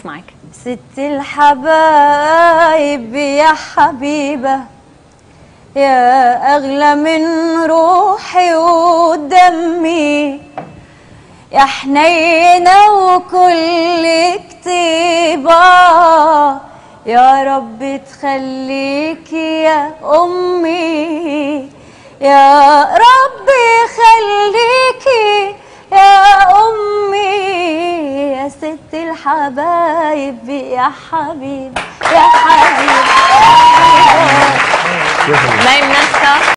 نسمعك ست الحبايب يا حبيبة يا أغلى من روحي ودمي يا حنينة وكل كتيبة يا رب تخليكي يا أمي يا رب خليكي يا أمي يا ست الحبايب يا حبيب يا حبيب نايم ناسكا